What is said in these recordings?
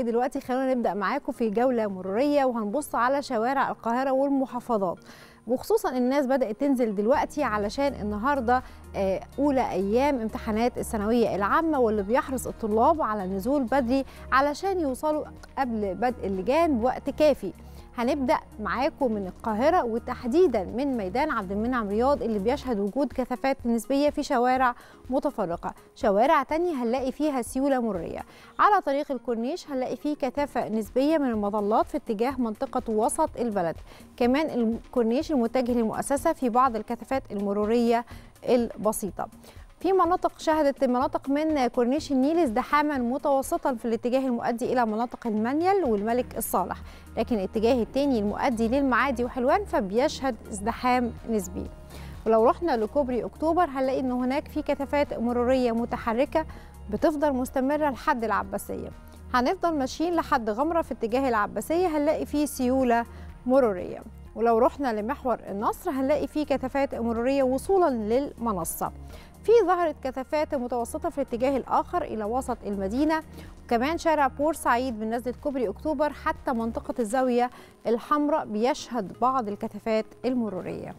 فين دلوقتي خلونا نبدا معاكم في جوله مروريه وهنبص على شوارع القاهره والمحافظات وخصوصا الناس بدات تنزل دلوقتي علشان النهارده آه، اولى ايام امتحانات الثانويه العامه واللي بيحرص الطلاب على النزول بدري علشان يوصلوا قبل بدء اللجان بوقت كافي هنبدا معاكم من القاهره وتحديدا من ميدان عبد المنعم رياض اللي بيشهد وجود كثافات نسبيه في شوارع متفرقه شوارع تانية هنلاقي فيها سيوله مروريه على طريق الكورنيش هنلاقي فيه كثافه نسبيه من المظلات في اتجاه منطقه وسط البلد كمان الكورنيش المتجه للمؤسسه في بعض الكثافات المروريه البسيطه في مناطق شهدت مناطق من كورنيش النيل ازدحاما متوسطا في الاتجاه المؤدي الى مناطق المنيل والملك الصالح لكن الاتجاه الثاني المؤدي للمعادي وحلوان فبيشهد ازدحام نسبي ولو رحنا لكوبري اكتوبر هنلاقي ان هناك في كثافات مروريه متحركه بتفضل مستمره لحد العباسيه هنفضل ماشيين لحد غمره في اتجاه العباسيه هنلاقي فيه سيوله مروريه ولو رحنا لمحور النصر هنلاقي فيه كثافات مروريه وصولا للمنصه في ظهرت كثافات متوسطة في الاتجاه الآخر إلى وسط المدينة وكمان شارع بورسعيد من نزلة كوبري أكتوبر حتى منطقة الزاوية الحمراء بيشهد بعض الكثافات المرورية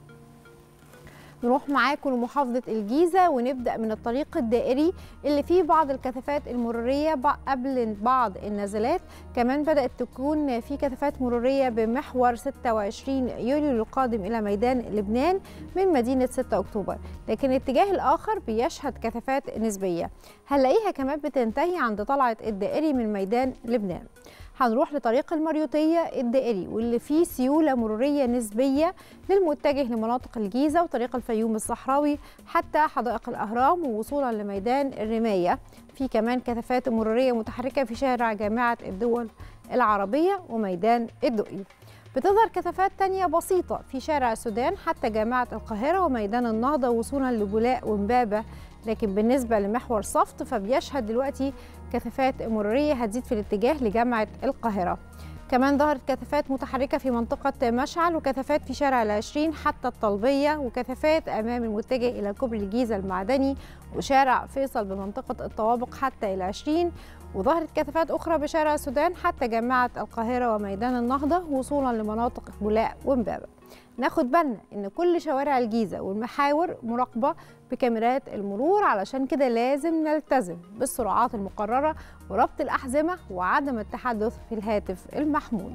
نروح معاكم لمحافظة الجيزة ونبدأ من الطريق الدائري اللي فيه بعض الكثافات المرورية قبل بعض النزلات كمان بدأت تكون في كثافات مرورية بمحور 26 يوليو القادم إلى ميدان لبنان من مدينة 6 أكتوبر لكن الاتجاه الآخر بيشهد كثافات نسبية هنلاقيها كمان بتنتهي عند طلعة الدائري من ميدان لبنان هنروح لطريق المريوطية الدائري واللي فيه سيولة مرورية نسبية للمتجه لمناطق الجيزة وطريق الفيوم الصحراوي حتى حدائق الأهرام ووصولا لميدان الرماية في كمان كثافات مرورية متحركة في شارع جامعة الدول العربية وميدان الدقي بتظهر كثافات تانية بسيطة في شارع السودان حتى جامعة القاهرة وميدان النهضة وصولا لبولاق ومبابة لكن بالنسبة لمحور صفت فبيشهد دلوقتي كثافات مرورية هتزيد في الاتجاه لجامعة القاهرة كمان ظهرت كثافات متحركة في منطقة مشعل وكثافات في شارع العشرين حتى الطلبية وكثافات أمام المتجه إلى كوبري الجيزة المعدني وشارع فيصل بمنطقة الطوابق حتى العشرين وظهرت كثافات أخرى بشارع السودان حتى جامعة القاهرة وميدان النهضة وصولا لمناطق بولاق ومبابة ناخد بالنا ان كل شوارع الجيزه والمحاور مراقبه بكاميرات المرور علشان كده لازم نلتزم بالسرعات المقرره وربط الاحزمه وعدم التحدث في الهاتف المحمول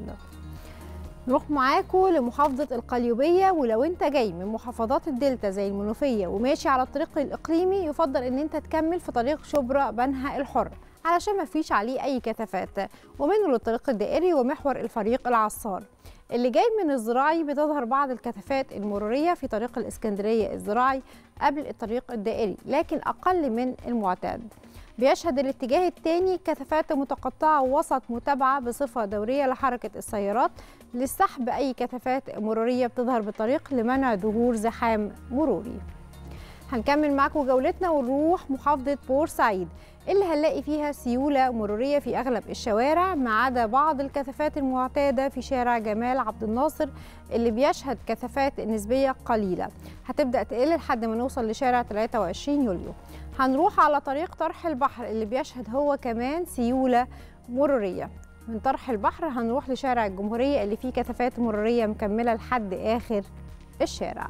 نروح معاكم لمحافظة القليوبية ولو انت جاي من محافظات الدلتا زي المنوفية وماشي على الطريق الإقليمي يفضل ان انت تكمل في طريق شبرا بنها الحر علشان ما فيش عليه أي كثافات ومنه للطريق الدائري ومحور الفريق العصار اللي جاي من الزراعي بتظهر بعض الكثافات المرورية في طريق الإسكندرية الزراعي قبل الطريق الدائري لكن أقل من المعتاد بيشهد الاتجاه الثاني كثافات متقطعة وسط متابعة بصفة دورية لحركة السيارات لسحب أي كثافات مرورية بتظهر بالطريق لمنع ظهور زحام مروري هنكمل معاكم جولتنا ونروح محافظة بورسعيد اللي هنلاقي فيها سيولة مرورية في أغلب الشوارع ما عدا بعض الكثافات المعتادة في شارع جمال عبد الناصر اللي بيشهد كثافات نسبية قليلة هتبدأ تقل لحد ما نوصل لشارع 23 يوليو هنروح على طريق طرح البحر اللي بيشهد هو كمان سيولة مرورية من طرح البحر هنروح لشارع الجمهورية اللي فيه كثافات مرورية مكملة لحد آخر الشارع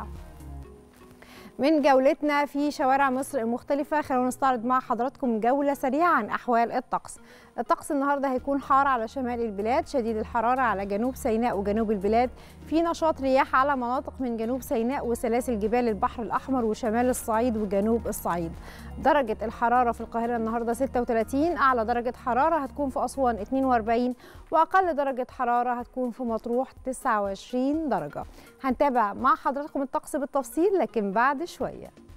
من جولتنا في شوارع مصر المختلفة خلونا نستعرض مع حضراتكم جولة سريعة عن أحوال الطقس الطقس النهاردة هيكون حار على شمال البلاد شديد الحرارة على جنوب سيناء وجنوب البلاد في نشاط رياح على مناطق من جنوب سيناء وسلاسل جبال البحر الأحمر وشمال الصعيد وجنوب الصعيد درجة الحرارة في القاهرة النهاردة 36 أعلى درجة حرارة هتكون في أسوان 42 وأقل درجة حرارة هتكون في مطروح 29 درجة هنتابع مع حضراتكم الطقس بالتفصيل لكن بعد شوية